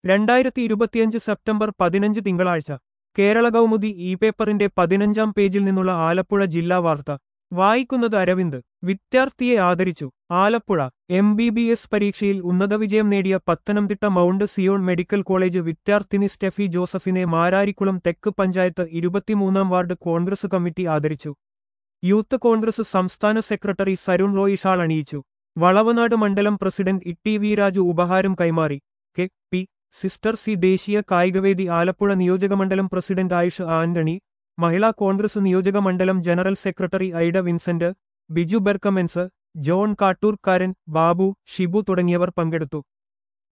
രണ്ടായിരത്തി ഇരുപത്തിയഞ്ച് സെപ്റ്റംബർ പതിനഞ്ച് തിങ്കളാഴ്ച കേരള കൗമുദി ഇ പേപ്പറിന്റെ പതിനഞ്ചാം പേജിൽ നിന്നുള്ള ആലപ്പുഴ ജില്ലാ വാർത്ത വായിക്കുന്നത് അരവിന്ദ് വിദ്യാർത്ഥിയെ ആദരിച്ചു Alappuzha M B B S പരീക്ഷയിൽ ഉന്നത വിജയം നേടിയ Pathanamthitta Mount Zion medical college വിദ്യാർത്ഥിനി സ്റ്റെഫി ജോസഫിനെ മാരാരിക്കുളം തെക്ക് പഞ്ചായത്ത് ഇരുപത്തിമൂന്നാം വാർഡ് കോൺഗ്രസ് കമ്മിറ്റി ആദരിച്ചു യൂത്ത് കോൺഗ്രസ് സംസ്ഥാന സെക്രട്ടറി സരുൺ റോയ് ഷാൾ അണിയിച്ചു വളവനാട് മണ്ഡലം പ്രസിഡന്റ് ഇട്ടി വി രാജു ഉപഹാരം കൈമാറി കെ പി സിസ്റ്റർ സി ദേശീയ കായികവേദി ആലപ്പുഴ നിയോജകമണ്ഡലം പ്രസിഡന്റ് ആയുഷ് ആന്റണി മഹിളാ കോൺഗ്രസ് നിയോജക മണ്ഡലം ജനറൽ സെക്രട്ടറി ഐഡ വിൻസെന്റ് ബിജു ബെർക്കമെൻസ് ജോൺ കാട്ടൂർക്കാരൻ ബാബു ഷിബു തുടങ്ങിയവർ പങ്കെടുത്തു